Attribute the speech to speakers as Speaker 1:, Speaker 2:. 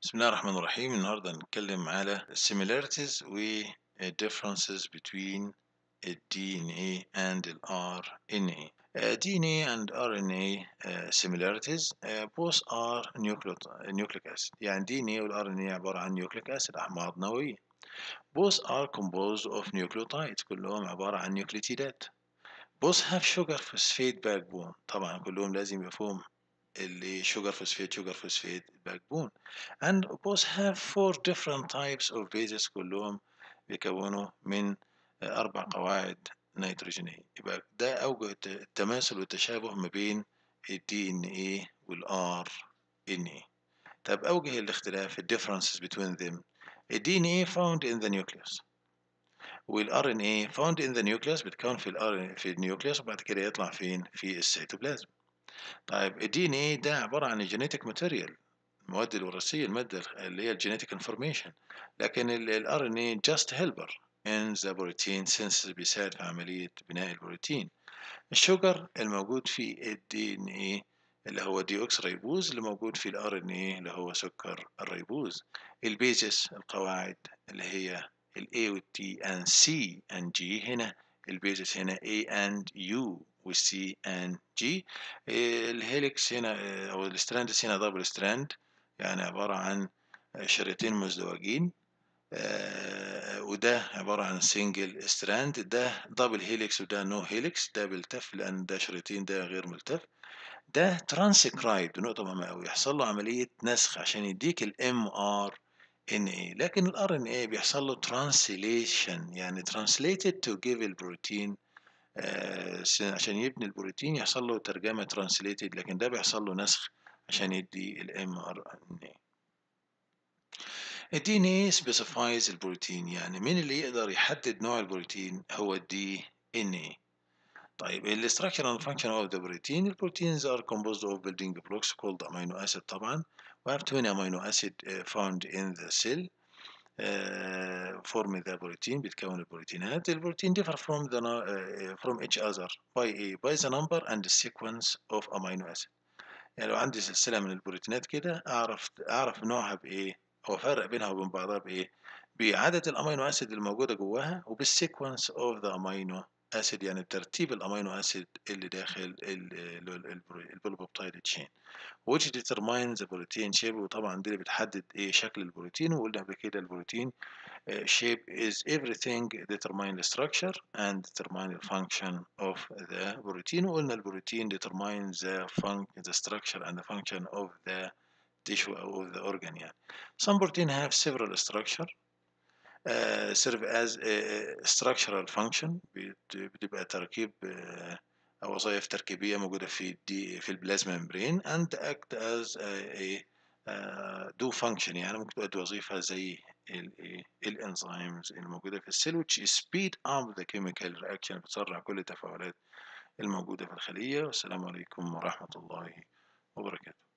Speaker 1: بسم الله الرحمن الرحيم النهاردة هنتكلم على similarities و differences between ال DNA and ال RNA. Uh, DNA and RNA uh, similarities uh, both are nucleic, nucleic acid يعني DNA وال RNA عبارة عن nucleic acid أحماض نووية. Both are composed of nucleotides كلهم عبارة عن نيوكليتيدات. Both have sugar phosphate backbone طبعا كلهم لازم يفهم اللي sugar phosphate sugar phosphate backbone and both have four different types of bases كلهم بيكونوا من أربع قواعد نيتروجينية يبقى ده أوجه التماثل والتشابه ما بين ال DNA وال RNA طب أوجه الاختلاف ال differences between them ال DNA found in the nucleus وال RNA found in the nucleus بتكون في ال في النيوكليوس وبعد كده يطلع فين في السيتوبلازم طيب الدي ان ايه ده عباره عن الجينيتك ماتيريال المواد الوراثيه الماده اللي هي الجينيتك انفورميشن لكن الار ان ايه جاست هيلبر ان ذا بروتين سينسز بيساعد في عمليه بناء البروتين الشوجر الموجود في الدي ان ايه اللي هو دي اوكس ريبوز اللي موجود في الار ان ايه اللي هو سكر الريبوز البيزس القواعد اللي هي الاي والتي and سي and جي هنا البيزس هنا A and U والسي and G الهيليكس هنا أو الستراندس هنا دبل ستراند يعني عبارة عن شريطين مزدوجين وده عبارة عن سنجل ستراند ده دبل هيليكس وده نو هيليكس ده بيلتف لأن ده شريطين ده غير ملتف ده ترانسكرايب نقطة مهمة أوي يحصل له عملية نسخ عشان يديك الام ار ان اي لكن الار ان اي بيحصل له ترانسليشن يعني translated to give البروتين آه عشان يبني البروتين يحصل له ترجمة translated لكن ده بيحصل له نسخ عشان يدي الام ار ان اي الدي ان اي specifies البروتين يعني مين اللي يقدر يحدد نوع البروتين هو الدي ان اي طيب ال structure and function of the protein البروتينز are composed of building blocks called amino acid طبعا we have 20 amino acid uh, found in the cell uh, form the protein بتكون البروتينات البروتين differ from the uh, from each other by a by the number and the sequence of amino acid يعني لو عندي سلسلة من البروتينات كده أعرف أعرف نوعها بإيه أو أفرق بينها وبين بعضها بإيه بعدد الأمينو أسيد الموجودة جواها وبالسيكونس of the amino اسيد يعني بترتيب الامينو اسيد اللي داخل البوليبوبتايد تشين which determines the protein shape وطبعا دي اللي بتحدد ايه شكل البروتين وقلنا قبل كده البروتين uh, shape is everything determine the structure and determine the function of the protein وقلنا البروتين determines the, func the structure and the function of the tissue or of the organ يعني some protein have several structure Uh, serve as a structural function بتبقى تركيب uh, أو وظائف تركيبية موجودة في الدي في البلازما ممبرين and act as a, a uh, do function يعني ممكن تؤدي وظيفة زي الانزيمز الموجودة في السيل which speed up the chemical reaction بتسرع كل التفاعلات الموجودة في الخلية والسلام عليكم ورحمة الله وبركاته